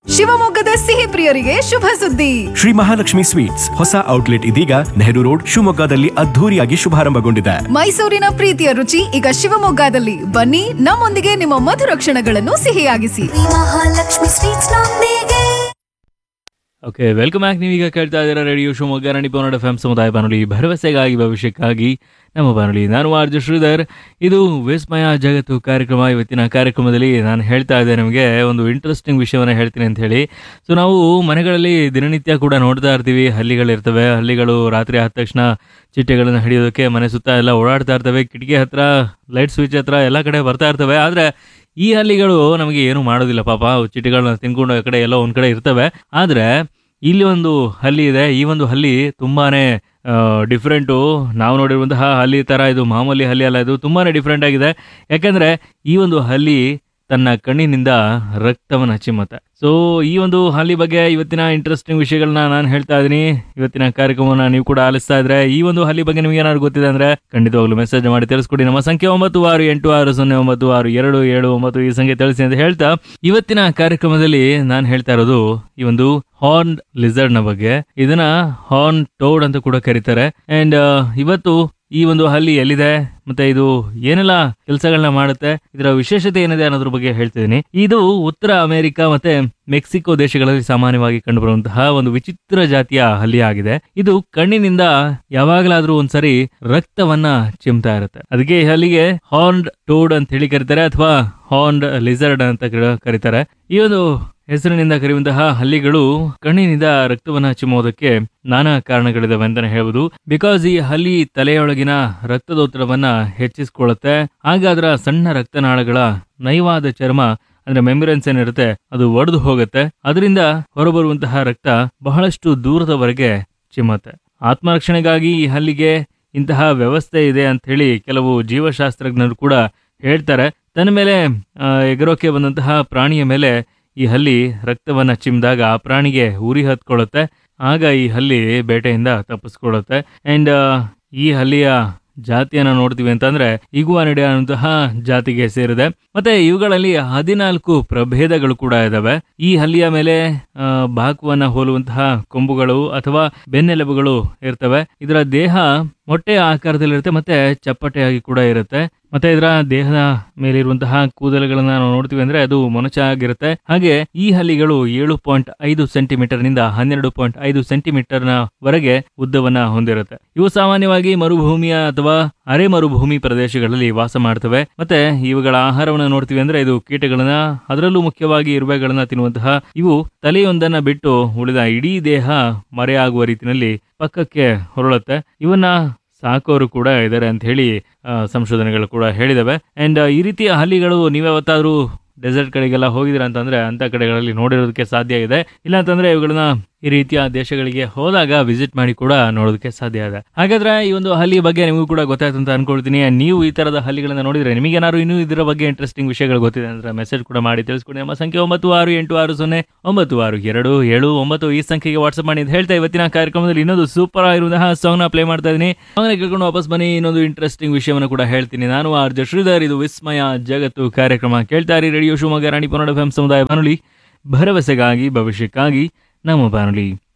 ಶಿವಮೊಗ್ಗದ ಸಿಹಿ ಪ್ರಿಯರಿಗೆ ಶುಭ ಸುದ್ದಿ ಶ್ರೀ ಮಹಾಲಕ್ಷ್ಮಿ ಸ್ವೀಟ್ಸ್ ಹೊಸ ಔಟ್ಲೆಟ್ ಇದೀಗ ನೆಹರು ರೋಡ್ ಶಿವಮೊಗ್ಗದಲ್ಲಿ ಅದ್ಧೂರಿಯಾಗಿ ಶುಭಾರಂಭಗೊಂಡಿದೆ ಮೈಸೂರಿನ ಪ್ರೀತಿಯ ರುಚಿ ಈಗ ಶಿವಮೊಗ್ಗದಲ್ಲಿ ಬನ್ನಿ ನಮ್ಮೊಂದಿಗೆ ನಿಮ್ಮ ಮಧುರ ಕ್ಷಣಗಳನ್ನು ಸಿಹಿಯಾಗಿಸಿ ಶ್ರೀ ಮಹಾಲಕ್ಷ್ಮಿ ಸ್ವೀಟ್ಸ್ ನೊಂದಿಗೆ ಓಕೆ ವೆಲ್ಕಮ್ ಬ್ಯಾಕ್ ನೀವೀಗ ಕೇಳ್ತಾ ಇದ್ದೀರಾ ರೇಡಿಯೋ ಶಿವಮೊಗ್ಗ ರಾಣಿ ಪೌನಡ್ ಎಫ್ ಎಂ ಸಮುದಾಯ ಬಾನುಲಿ ಭರವಸೆಗಾಗಿ ಭವಿಷ್ಯಕ್ಕಾಗಿ ನಮ್ಮ ಬಾನುಲಿ ನಾನು ಆರ್ಜು ಶ್ರೀಧರ್ ಇದು ವಿಸ್ಮಯ ಜಗತ್ತು ಕಾರ್ಯಕ್ರಮ ಇವತ್ತಿನ ಕಾರ್ಯಕ್ರಮದಲ್ಲಿ ನಾನು ಹೇಳ್ತಾ ಇದ್ದೆ ನಿಮಗೆ ಒಂದು ಇಂಟ್ರೆಸ್ಟಿಂಗ್ ವಿಷಯವನ್ನು ಹೇಳ್ತೀನಿ ಅಂತ ಹೇಳಿ ಸೊ ನಾವು ಮನೆಗಳಲ್ಲಿ ದಿನನಿತ್ಯ ಕೂಡ ನೋಡ್ತಾ ಇರ್ತೀವಿ ಹಲ್ಲಿಗಳಿರ್ತವೆ ಹಲ್ಲಿಗಳು ರಾತ್ರಿ ಆದ ತಕ್ಷಣ ಚಿಟ್ಟೆಗಳನ್ನು ಹಿಡಿಯೋದಕ್ಕೆ ಮನೆ ಸುತ್ತ ಎಲ್ಲ ಓಡಾಡ್ತಾ ಇರ್ತವೆ ಕಿಟಕಿ ಹತ್ರ ಲೈಟ್ ಸ್ವಿಚ್ ಹತ್ರ ಎಲ್ಲ ಕಡೆ ಬರ್ತಾ ಇರ್ತವೆ ಆದರೆ ಈ ಹಲ್ಲಿಗಳು ನಮಗೆ ಏನು ಮಾಡೋದಿಲ್ಲ ಪಾಪ ಅವು ಚಿಟ್ಟೆಗಳನ್ನ ತಿನ್ಕೊಂಡು ಆ ಕಡೆ ಎಲ್ಲ ಒಂದ್ ಕಡೆ ಇರ್ತವೆ ಆದ್ರೆ ಇಲ್ಲಿ ಒಂದು ಹಲ್ಲಿ ಇದೆ ಈ ಒಂದು ಹಲ್ಲಿ ತುಂಬಾನೇ ಡಿಫ್ರೆಂಟು ನಾವು ನೋಡಿರುವಂತಹ ಹಲ್ಲಿ ತರ ಇದು ಮಾಮೂಲಿ ಹಲ್ಲಿ ಅಲ್ಲ ಇದು ತುಂಬಾನೇ ಡಿಫ್ರೆಂಟ್ ಆಗಿದೆ ಯಾಕಂದ್ರೆ ಈ ಒಂದು ಹಲ್ಲಿ ತನ್ನ ಕಣ್ಣಿನಿಂದ ರಕ್ತವನ್ನು ಚಿಮ್ಮತ್ತೆ ಸೊ ಈ ಒಂದು ಹಲ್ಲಿ ಬಗ್ಗೆ ಇವತ್ತಿನ ಇಂಟ್ರೆಸ್ಟಿಂಗ್ ವಿಷಯಗಳನ್ನ ನಾನು ಹೇಳ್ತಾ ಇದ್ದೀನಿ ಇವತ್ತಿನ ಕಾರ್ಯಕ್ರಮವನ್ನು ನೀವು ಕೂಡ ಆಲಿಸ್ತಾ ಇದ್ರೆ ಈ ಒಂದು ಹಲ್ಲಿ ಬಗ್ಗೆ ನಿಮ್ಗೆ ಏನಾದ್ರು ಗೊತ್ತಿದೆ ಅಂದ್ರೆ ಖಂಡಿತವಾಗ್ಲೂ ಮೆಸೇಜ್ ಮಾಡಿ ತಿಳಿಸ್ಕೊಡಿ ನಮ್ಮ ಸಂಖ್ಯೆ ಒಂಬತ್ತು ಆರು ಎಂಟು ಆರು ಸೊನ್ನೆ ಒಂಬತ್ತು ಆರು ಎರಡು ಏಳು ಒಂಬತ್ತು ಈ ಸಂಖ್ಯೆ ತಿಳಿಸಿ ಅಂತ ಹೇಳ್ತಾ ಇವತ್ತಿನ ಕಾರ್ಯಕ್ರಮದಲ್ಲಿ ನಾನು ಹೇಳ್ತಾ ಇರೋದು ಈ ಒಂದು ಹಾರ್ನ್ ಲಿಸರ್ಡ್ ನ ಬಗ್ಗೆ ಇದನ್ನ ಹಾರ್ನ್ ಟೋಡ್ ಅಂತ ಕೂಡ ಕರೀತಾರೆ ಅಂಡ್ ಇವತ್ತು ಈ ಒಂದು ಹಲ್ಲಿ ಎಲ್ಲಿದೆ ಮತ್ತೆ ಇದು ಏನೆಲ್ಲ ಕೆಲಸಗಳನ್ನ ಮಾಡುತ್ತೆ ಇದರ ವಿಶೇಷತೆ ಏನಿದೆ ಅನ್ನೋದ್ರ ಬಗ್ಗೆ ಹೇಳ್ತಿದ್ದೀನಿ ಇದು ಉತ್ತರ ಅಮೆರಿಕ ಮತ್ತೆ ಮೆಕ್ಸಿಕೋ ದೇಶಗಳಲ್ಲಿ ಸಾಮಾನ್ಯವಾಗಿ ಕಂಡುಬರುವಂತಹ ಒಂದು ವಿಚಿತ್ರ ಜಾತಿಯ ಹಲ್ಲಿ ಆಗಿದೆ ಇದು ಕಣ್ಣಿನಿಂದ ಯಾವಾಗಲಾದ್ರೂ ಒಂದ್ಸರಿ ರಕ್ತವನ್ನ ಚಿಮ್ತಾ ಇರುತ್ತೆ ಅದಕ್ಕೆ ಈ ಹಲ್ಲಿಗೆ ಹಾರ್ನ್ಡ್ ಟೋಡ್ ಅಂತ ಹೇಳಿ ಕರೀತಾರೆ ಅಥವಾ ಹಾರ್ನ್ಡ್ ಲಿಸರ್ಡ್ ಅಂತ ಕರ- ಕರೀತಾರೆ ಈ ಒಂದು ಹೆಸರಿನಿಂದ ಕರೆಯುವಂತಹ ಹಲ್ಲಿಗಳು ಕಣ್ಣಿನಿಂದ ರಕ್ತವನ್ನ ಚಿಮ್ಮುವುದಕ್ಕೆ ನಾನಾ ಕಾರಣಗಳಿದಾವೆ ಅಂತಾನೆ ಹೇಳ್ಬೋದು ಬಿಕಾಸ್ ಈ ಹಲ್ಲಿ ತಲೆಯೊಳಗಿನ ರಕ್ತದೊತ್ತಡವನ್ನ ಹೆಚ್ಚಿಸಿಕೊಳ್ಳುತ್ತೆ ಆಗ ಅದರ ಸಣ್ಣ ರಕ್ತನಾಳಗಳ ನಯವಾದ ಚರ್ಮ ಅಂದ್ರೆ ಮೆಂಬ್ರೆನ್ಸ್ ಏನಿರುತ್ತೆ ಅದು ಒಡೆದು ಹೋಗುತ್ತೆ ಅದರಿಂದ ಹೊರಬರುವಂತಹ ರಕ್ತ ಬಹಳಷ್ಟು ದೂರದವರೆಗೆ ಚಿಮ್ಮತ್ತೆ ಆತ್ಮರಕ್ಷಣೆಗಾಗಿ ಈ ಹಲ್ಲಿಗೆ ಇಂತಹ ವ್ಯವಸ್ಥೆ ಇದೆ ಅಂತ ಹೇಳಿ ಕೆಲವು ಜೀವಶಾಸ್ತ್ರಜ್ಞರು ಕೂಡ ಹೇಳ್ತಾರೆ ತನ್ನ ಮೇಲೆ ಆ, ಎಗರೋಕೆ ಬಂದಂತಹ ಪ್ರಾಣಿಯ ಮೇಲೆ ಈ ಹಲ್ಲಿ ರಕ್ತವನ್ನ ಚಿಮ್ಮಿದಾಗ ಆ ಪ್ರಾಣಿಗೆ ಉರಿ ಹತ್ಕೊಳ್ಳುತ್ತೆ ಆಗ ಈ ಹಲ್ಲಿ ಬೇಟೆಯಿಂದ ತಪ್ಪಿಸ್ಕೊಳ್ಳುತ್ತೆ ಅಂಡ್ ಈ ಹಲ್ಲಿಯ ಜಾತಿಯನ್ನ ನೋಡ್ತೀವಿ ಅಂತಂದ್ರೆ ಇಗುವಾನಿಡೆ ಅನ್ನುವಂತಹ ಜಾತಿಗೆ ಸೇರಿದೆ ಮತ್ತೆ ಇವುಗಳಲ್ಲಿ ಹದಿನಾಲ್ಕು ಪ್ರಭೇದಗಳು ಕೂಡ ಇದಾವೆ ಈ ಹಲ್ಲಿಯ ಮೇಲೆ ಆ, ಬಾಕುವನ್ನ ಹೋಲುವಂತಹ ಕೊಂಬುಗಳು ಅಥವಾ ಬೆನ್ನೆಲುಬುಗಳು ಇರ್ತವೆ ಇದರ ದೇಹ ಮೊಟ್ಟೆಯ ಆಕಾರದಲ್ಲಿರುತ್ತೆ ಮತ್ತೆ ಚಪ್ಪಟೆಯಾಗಿ ಕೂಡ ಇರುತ್ತೆ ಮತ್ತೆ ಇದರ ದೇಹದ ಮೇಲಿರುವಂತಹ ಕೂದಲುಗಳನ್ನ ನಾವು ನೋಡ್ತೀವಿ ಅಂದ್ರೆ ಅದು ಮೊನಚಾಗಿರುತ್ತೆ ಹಾಗೆ ಈ ಹಲ್ಲಿಗಳು ಏಳು ಪಾಯಿಂಟ್ ಐದು ಸೆಂಟಿಮೀಟರ್ ನಿಂದ ಹನ್ನೆರಡು ಪಾಯಿಂಟ್ ಐದು ಸೆಂಟಿಮೀಟರ್ ನ ವರೆಗೆ ಉದ್ದವನ್ನ ಹೊಂದಿರುತ್ತೆ ಇವು ಸಾಮಾನ್ಯವಾಗಿ ಮರುಭೂಮಿಯ ಅಥವಾ ಅರೆ ಮರುಭೂಮಿ ಪ್ರದೇಶಗಳಲ್ಲಿ ವಾಸ ಮಾಡ್ತವೆ ಮತ್ತೆ ಇವುಗಳ ಆಹಾರವನ್ನ ನೋಡ್ತೀವಿ ಅಂದ್ರೆ ಇದು ಕೀಟಗಳನ್ನ ಅದರಲ್ಲೂ ಮುಖ್ಯವಾಗಿ ಇರುವೆಗಳನ್ನ ತಿನ್ನುವಂತಹ ಇವು ತಲೆಯೊಂದನ್ನ ಬಿಟ್ಟು ಉಳಿದ ಇಡೀ ದೇಹ ಮರೆಯಾಗುವ ರೀತಿಯಲ್ಲಿ ಪಕ್ಕಕ್ಕೆ ಹೊರಳುತ್ತೆ ಇವನ್ನ ಸಾಕೋರು ಕೂಡ ಇದ್ದಾರೆ ಅಂತ ಹೇಳಿ ಆ, ಸಂಶೋಧನೆಗಳು ಕೂಡ ಹೇಳಿದವೆ ಅಂಡ್ ಈ ರೀತಿಯ ಹಲ್ಲಿಗಳು ನೀವ್ಯಾವತ್ತಾದ್ರೂ ಡೆಸರ್ಟ್ ಕಡೆಗೆಲ್ಲ ಹೋಗಿದ್ದೀರಾ ಅಂತಂದ್ರೆ ಅಂತ ಕಡೆಗಳಲ್ಲಿ ನೋಡಿರೋದಕ್ಕೆ ಸಾಧ್ಯ ಇದೆ ಇಲ್ಲ ಅಂತಂದ್ರೆ ಇವುಗಳನ್ನ ಈ ರೀತಿಯ ದೇಶಗಳಿಗೆ ಹೋದಾಗ ವಿಸಿಟ್ ಮಾಡಿ ಕೂಡ ನೋಡೋದಕ್ಕೆ ಸಾಧ್ಯ ಇದೆ ಹಾಗಾದ್ರೆ ಈ ಒಂದು ಹಲ್ಲಿ ಬಗ್ಗೆ ನಿಮಗೂ ಕೂಡ ಗೊತ್ತಾಯ್ತು ಅಂತ ಅನ್ಕೊಳ್ತೀನಿ And ನೀವು ಈ ತರದ ಹಲ್ಲಿಗಳನ್ನ ನೋಡಿದ್ರೆ ನಿಮಗೇನಾದ್ರು ಇನ್ನೂ ಇದರ ಬಗ್ಗೆ ಇಂಟ್ರೆಸ್ಟಿಂಗ್ ವಿಷಯಗಳು ಗೊತ್ತಿದೆ ಅಂದ್ರೆ ಮೆಸೇಜ್ ಕೂಡ ಮಾಡಿ ತಿಳಿಸ್ಕೊಡಿ ನಮ್ಮ ಸಂಖ್ಯೆ ಒಂಬತ್ತು ಆರು ಎಂಟು ಆರು ಸೊನ್ನೆ ಒಂಬತ್ತು ಆರು ಎರಡು ಏಳು ಒಂಬತ್ತು ಈ ಸಂಖ್ಯೆಗೆ ವಾಟ್ಸ್ಆಪ್ ಮಾಡಿ ಅಂತ ಹೇಳ್ತಾ ಇವತ್ತಿನ ಕಾರ್ಯಕ್ರಮದಲ್ಲಿ ಇನ್ನೊಂದು ಸೂಪರ್ ಆಗಿರುವಂತಹ ಸಾಂಗ್ ನ ಪ್ಲೇ ಮಾಡ್ತಾ ಇದ್ದೀನಿ ಸಾಂಗ್ ಕೇಳ್ಕೊಂಡು ವಾಪಸ್ ಬನ್ನಿ ಇನ್ನೊಂದು ಇಂಟ್ರೆಸ್ಟಿಂಗ್ ವಿಷಯವನ್ನು ಕೂಡ ಹೇಳ್ತೀನಿ ನಾನು ಆರ್ಜ ಶ್ರೀಧರ್ ಇದು ವಿಸ್ಮಯ ಜಗತ್ತು ಕಾರ್ಯಕ್ರಮ ಕೇಳ್ತಾ ಇರಿ ರೇಡಿಯೋ ಶಿವಮೊಗ್ಗ ರಾಣಿ ಪನ್ನಡ ಎಫ್ ಸಮುದಾಯ ಬಾನುಲಿ ಭರವಸೆಗಾಗಿ ಭವಿಷ್ಯಕ್ಕಾಗಿ ನಮ್ಮ ಬಾನುಲಿ